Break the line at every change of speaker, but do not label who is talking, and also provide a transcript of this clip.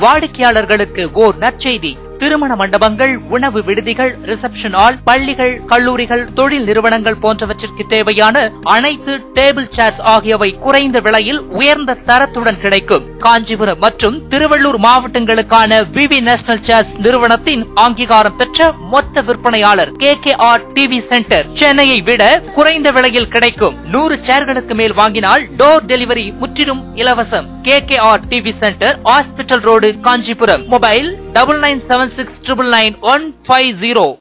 வாடிக்கையாளர்களுக்கு ஓர் நற்செய்தி திருமண மண்டபங்கள் உணவு விடுதிகள் ரிசப்ஷன் ஹால் பள்ளிகள் கல்லூரிகள் தொழில் நிறுவனங்கள் போன்றவற்றிற்கு தேவையான அனைத்து டேபிள் சேர்ஸ் ஆகியவை குறைந்த விலையில் உயர்ந்த தரத்துடன் கிடைக்கும் காஞ்சிபுரம் மற்றும் திருவள்ளூர் மாவட்டங்களுக்கான விவி நேஷனல் சேர்ஸ் நிறுவனத்தின் அங்கீகாரம் பெற்ற மொத்த விற்பனையாளர் K K R TV centre சென்னையை விட குறைந்த விலையில் கிடைக்கும் நூறு சேர்களுக்கு மேல் வாங்கினால் டோர் டெலிவரி முற்றிலும் இலவசம் K K R TV centre hospital road Kanchipuram mobile double nine seven six triple nine one five zero